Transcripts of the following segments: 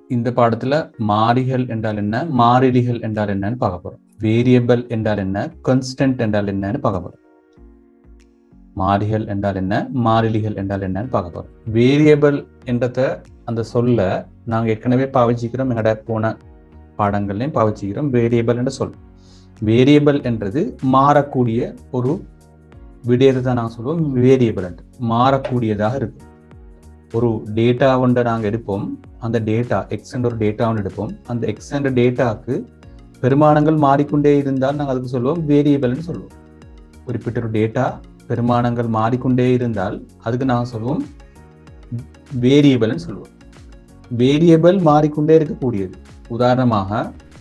இந்த பாடத்துல மாறிகள் என்றால் என்ன மாறிலிகள் என்றால் என்னன்னு பார்க்க போறோம் வேரியபிள் என்றால் என்ன கன்ஸ்டன்ட் என்றால் என்னன்னு பார்க்க போறோம் மாறிகள் என்றால் என்ன மாறிலிகள் என்றால் என்னன்னு பார்க்க போறோம் வேரியபிள் என்றத அந்த சொல்ல நாங்க ஏற்கனவே பாவிச்சிக்கிறோம் எங்கட போன பாடங்கள்லையும் பாவிச்சிக்கிறோம் வேரியபிள் என்ற சொல் வேரியபிள் என்றது மாறக்கூடிய ஒரு விடயத்தை தான் நாங்கள் சொல்லுவோம் வேரியபிள் என்று மாறக்கூடியதாக இருக்கும் ஒரு டேட்டா ஒன்றை நாங்கள் எடுப்போம் அந்த டேட்டா எக்ஸ் என்ற ஒரு டேட்டா ஒன்று எடுப்போம் அந்த எக்ஸ் என்ற டேட்டாவுக்கு பெருமானங்கள் மாறிக்கொண்டே இருந்தால் நாங்கள் அதுக்கு சொல்லுவோம் வேரியபிள்னு சொல்லுவோம் குறிப்பிட்ட ஒரு டேட்டா பெருமானங்கள் மாறிக்கொண்டே இருந்தால் அதுக்கு நாங்கள் சொல்லுவோம் வேரியபிள்னு சொல்லுவோம் வேரியபிள் மாறிக்கொண்டே இருக்கக்கூடியது உதாரணமாக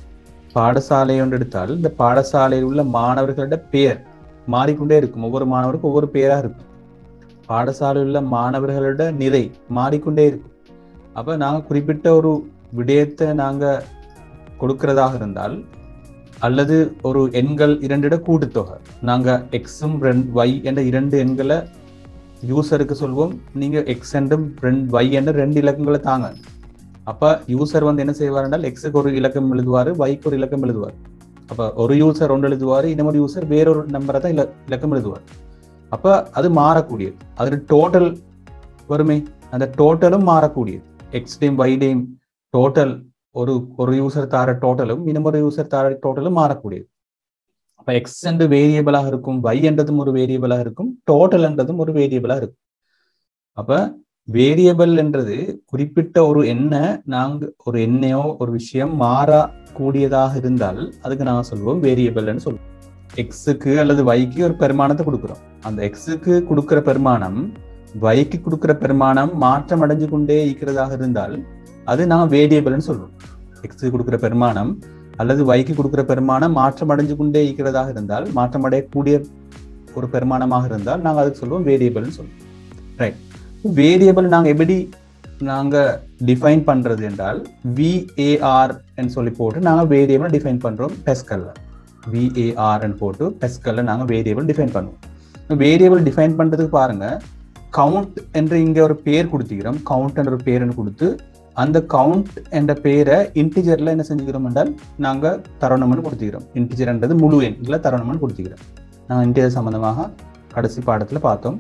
பாடசாலை ஒன்று எடுத்தால் இந்த பாடசாலையில் உள்ள மாணவர்களோட பெயர் மாறிக்கொண்டே இருக்கும் ஒவ்வொரு மாணவருக்கும் ஒவ்வொரு பெயராக இருக்கும் பாடசாலையில் உள்ள மாணவர்களோட நிறை மாறிக்கொண்டே இருக்கும் அப்போ நாங்கள் குறிப்பிட்ட ஒரு விடயத்தை நாங்கள் கொடுக்கிறதாக இருந்தால் அல்லது ஒரு எண்கள் இரண்டிட கூட்டுத்தொகை நாங்கள் எக்ஸும் ரெண்டு ஒய் என்ற இரண்டு எண்களை யூசருக்கு சொல்வோம் நீங்கள் எக்ஸ் என்றும் ரெண்டு ஒய் என்ற ரெண்டு இலக்கங்களை தாங்க அப்போ யூசர் வந்து என்ன செய்வார் என்றால் எக்ஸுக்கு ஒரு இலக்கம் எழுதுவார் ஒய்க்கு ஒரு இலக்கம் எழுதுவார் அப்போ ஒரு யூசர் ஒன்று எழுதுவார் இன்னொரு யூசர் வேறொரு நம்பரை தான் இல இலக்கம் எழுதுவார் அப்போ அது மாறக்கூடியது அதில் டோட்டல் வருமே அந்த டோட்டலும் மாறக்கூடியது எக்ஸ் டேம் ஒய் டேம் டோட்டல் ஒரு ஒரு யூசர் தார டோட்டலும் இன்னொரு யூசர் தார டோட்டலும் மாறக்கூடியது அப்போ எக்ஸ் என்று வேரியபிளாக இருக்கும் ஒய் என்றதும் ஒரு வேரியபிளாக இருக்கும் டோட்டல் என்றதும் ஒரு வேரியபிளாக இருக்கும் அப்போ வேரியபிள் என்றது குறிப்பிட்ட ஒரு எண்ணை நாங்கள் ஒரு எண்ணையோ ஒரு விஷயம் மாறக்கூடியதாக இருந்தால் அதுக்கு நாங்கள் சொல்லுவோம் வேரியபிள்னு சொல்லுவோம் எக்ஸுக்கு அல்லது வைக்கு ஒரு பெருமானத்தை கொடுக்குறோம் அந்த எக்ஸுக்கு கொடுக்குற பெருமானம் வைக்கு கொடுக்குற பெருமானம் மாற்றம் அடைஞ்சு கொண்டே இருக்கிறதாக இருந்தால் அது நான் வேரியபிள்னு சொல்லுவோம் எக்ஸுக்கு கொடுக்குற பெருமானம் அல்லது வைக்கு கொடுக்குற பெருமானம் மாற்றம் அடைஞ்சு கொண்டே இருக்கிறதாக இருந்தால் மாற்றம் அடையக்கூடிய ஒரு பெருமானமாக இருந்தால் நாங்கள் அதுக்கு சொல்லுவோம் வேரியபிள்னு சொல்லுவோம் ரைட் வேரியபிள் நாங்கள் எப்படி நாங்கள் டிஃபைன் பண்ணுறது என்றால் விஏஆர் சொல்லி போட்டு நாங்கள் வேரியபிள் டிஃபைன் பண்ணுறோம் பெஸ்கல்ல விஏஆர் போட்டு பெஸ்கல்ல நாங்கள் வேரியபிள் டிஃபைன் பண்ணுவோம் வேரியபிள் டிஃபைன் பண்ணுறதுக்கு பாருங்க கவுண்ட் என்று இங்கே ஒரு பேர் கொடுத்துக்கிறோம் கவுண்ட் என்ற ஒரு பேருன்னு கொடுத்து அந்த கவுண்ட் என்ற பேரை இன்டிஜரில் என்ன செஞ்சுக்கிறோம் என்றால் நாங்கள் தருணம்னு கொடுத்துக்கிறோம் இன்டிஜர்ன்றது முழு எண்ணில் தருணம்னு கொடுத்துக்கிறோம் நாங்கள் இன்டிஜர் சம்மந்தமாக கடைசி பாடத்தில் பார்த்தோம்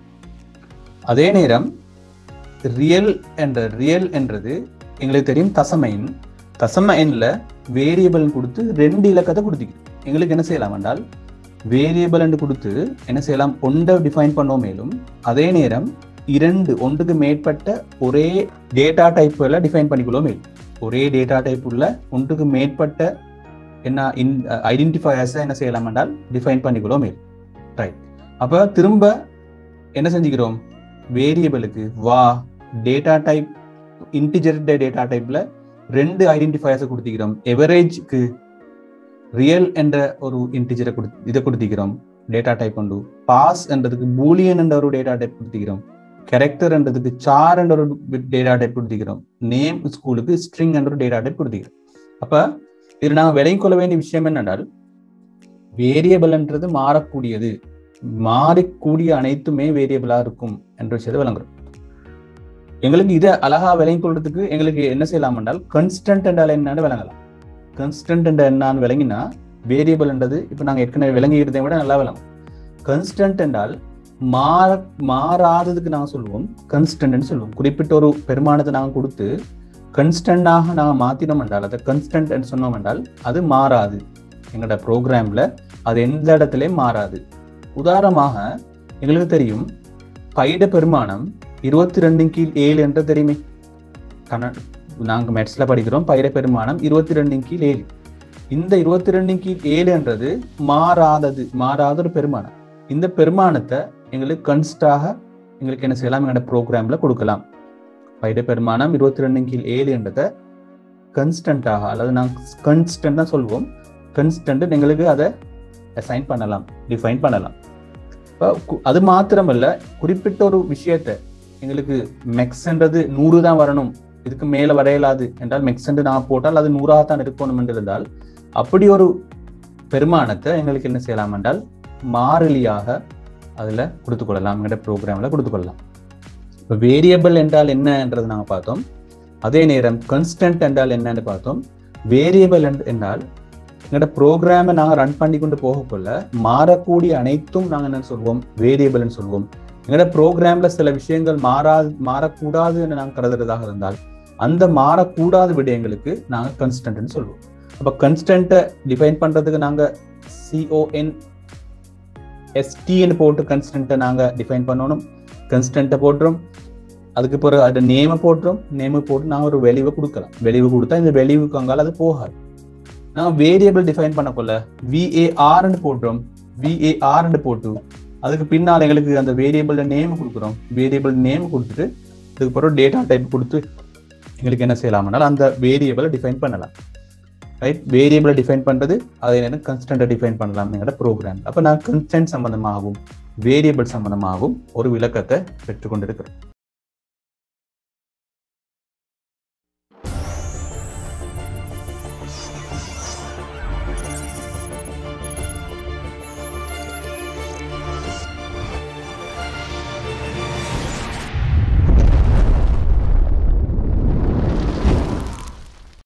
அதே நேரம் ரியல் என்ற ரியல் என்றது எங்களுக்கு தெரியும் தசம எண் தசம எண்ணில் வேரியபிள் கொடுத்து ரெண்டு இலக்கத்தை கொடுத்துக்கிறோம் எங்களுக்கு என்ன செய்யலாம் என்றால் வேரியபிள் என்று கொடுத்து என்ன செய்யலாம் ஒன்றை டிஃபைன் பண்ணோம் மேலும் அதே நேரம் இரண்டு ஒன்றுக்கு மேற்பட்ட ஒரே டேட்டா டைப்புகளை டிஃபைன் பண்ணிக்கொள்ளும் மேலும் ஒரே டேட்டா டைப் உள்ள ஒன்றுக்கு மேற்பட்ட என்ன இன் ஐடென்டிஃபயர்ஸை என்ன செய்யலாம் என்றால் டிஃபைன் பண்ணிக்கொள்ளும் மேலும் ரைட் அப்போ திரும்ப என்ன செஞ்சுக்கிறோம் வேரியபிளுக்கு வா டேட்டா டைப் இன்டிஜர் டேட்டா டைப்ல ரெண்டு ஐடென்டிஃபயர்ஸை கொடுத்திக்கிறோம் எவரேஜ்க்கு ரியல் என்ற ஒரு இன்டிஜரை கொடு இதை கொடுத்திக்கிறோம் டேட்டா டைப் உண்டு பாஸ் என்றதுக்கு பூலியன் என்ற ஒரு டேட்டா டைப் கொடுத்திக்கிறோம் கேரக்டர் என்றதுக்கு சார் என்ற ஒரு டேட்டா டைப் கொடுத்திக்கிறோம் நேம் ஸ்கூலுக்கு ஸ்ட்ரிங் என்ற ஒரு டேட்டா டைப் கொடுத்திக்கிறோம் அப்ப இது நாங்கள் விளங்கிக் கொள்ள வேண்டிய விஷயம் என்னென்றால் வேரியபிள்ன்றது மாறக்கூடியது மாறக்கூடிய அனைத்துமே வேரியபிளா இருக்கும் என்ற விஷயத்தை விளங்குறோம் எங்களுக்கு இதை அழகா விளங்கிக் கொள்றதுக்கு எங்களுக்கு என்ன செய்யலாம் என்றால் கன்ஸ்டன்ட் என்றால் என்னன்னு விளங்கலாம் கன்ஸ்டன்ட் என்ற என்னான்னு விளங்கினா வேரியபிள் என்றது இப்போ நாங்கள் ஏற்கனவே விளங்கிக்கிறதை விட நல்லா விளங்கும் கன்ஸ்டன்ட் என்றால் மாற மாறாததுக்கு நாங்கள் சொல்லுவோம் கன்ஸ்டன்ட்னு சொல்லுவோம் குறிப்பிட்ட ஒரு பெருமானத்தை நாங்கள் கொடுத்து கன்ஸ்டன்டாக நாங்கள் மாற்றினோம் என்றால் அதை கன்ஸ்டன்ட் என்று சொன்னோம் என்றால் அது மாறாது எங்களோட ப்ரோக்ராமில் அது எந்த இடத்துலையும் மாறாது உதாரணமாக எங்களுக்கு தெரியும் பைட பெருமானம் இருபத்தி ரெண்டின் கீழ் ஏழு என்று தெரியுமே கன நாங்கள் மெட்ஸில் படிக்கிறோம் பைட பெருமானம் இருபத்தி ரெண்டின் கீழ் ஏழு இந்த இருபத்தி ரெண்டின் கீழ் ஏழு என்றது மாறாதது மாறாத ஒரு பெருமானம் இந்த பெருமானத்தை எங்களுக்கு கன்ஸ்டாக எங்களுக்கு என்ன செய்யலாம் எங்களோட ப்ரோக்ராமில் கொடுக்கலாம் பைட பெருமானம் இருபத்தி ரெண்டின் கீழ் ஏழு என்றதை கன்ஸ்டன்டாக அல்லது நாங்கள் கன்ஸ்டன்ட் தான் சொல்வோம் கன்ஸ்டன்ட் எங்களுக்கு அதை அசைன் பண்ணலாம் டிஃபைன் பண்ணலாம் இப்போ அது மாத்திரமல்ல குறிப்பிட்ட ஒரு விஷயத்தை எங்களுக்கு மெக்ஸ்ன்றது நூறு தான் வரணும் இதுக்கு மேலே வரையலாது என்றால் மெக்ஸ்ன்று நான் போட்டால் அது நூறாக தான் இருக்கணும் என்று இருந்தால் அப்படி ஒரு பெருமானத்தை எங்களுக்கு என்ன செய்யலாம் என்றால் மாறிலியாக அதில் கொடுத்துக்கொள்ளலாம் எங்கள்கிட்ட ப்ரோக்ராமில் கொடுத்துக்கொள்ளலாம் இப்போ வேரியபிள் என்றால் என்னன்றது நாங்கள் பார்த்தோம் அதே நேரம் கன்ஸ்டன்ட் என்றால் என்னன்னு பார்த்தோம் வேரியபிள் என்றால் எங்களோட ப்ரோக்ராமை நாங்கள் ரன் பண்ணி கொண்டு போகக்குள்ள மாறக்கூடிய அனைத்தும் நாங்கள் என்ன சொல்வோம் வேரியபிள்னு சொல்வோம் எங்களோட ப்ரோக்ராம்ல சில விஷயங்கள் மாறா மாறக்கூடாது என்று நாங்கள் கருதுறதாக இருந்தால் அந்த மாறக்கூடாத விடயங்களுக்கு நாங்கள் கன்ஸ்டன்ட்னு சொல்லுவோம் அப்போ கன்ஸ்டன்ட்டை டிஃபைன் பண்றதுக்கு நாங்கள் சிஓஎன் எஸ்டின்னு போட்டு கன்ஸ்டன்ட்டை நாங்கள் டிஃபைன் பண்ணணும் கன்ஸ்டன்ட்டை போட்டுரும் அதுக்கு பிறகு அது நேமை போட்டுரும் நேமை போட்டு நாங்கள் ஒரு வெளிவை கொடுக்கலாம் வெளிவு கொடுத்தா இந்த வெளிவுக்கு அங்கால அது போகாது நாங்கள் வேரியபிள் டிஃபைன் பண்ணக்குள்ள விஏஆர்னு போட்டுரும் விஏஆர்னு போட்டு அதுக்கு பின்னால் எங்களுக்கு அந்த வேரியபிள் நேம் கொடுக்குறோம் வேரியபிள் நேம் கொடுத்துட்டு அதுக்கு பிறகு டேட்டா டைப் கொடுத்து எங்களுக்கு என்ன செய்யலாம்னாலும் அந்த வேரியபிளை டிஃபைன் பண்ணலாம் ரைட் வேரியபிளை டிஃபைன் பண்ணுறது அதே நேரம் கன்ஸ்டன்ட்டை டிஃபைன் பண்ணலாம் எங்களோட ப்ரோக்ராம் அப்போ நான் கன்ஸ்டன்ட் சம்பந்தமாகவும் வேரியபிள் சம்பந்தமாகவும் ஒரு விளக்கத்தை பெற்றுக்கொண்டிருக்கிறோம்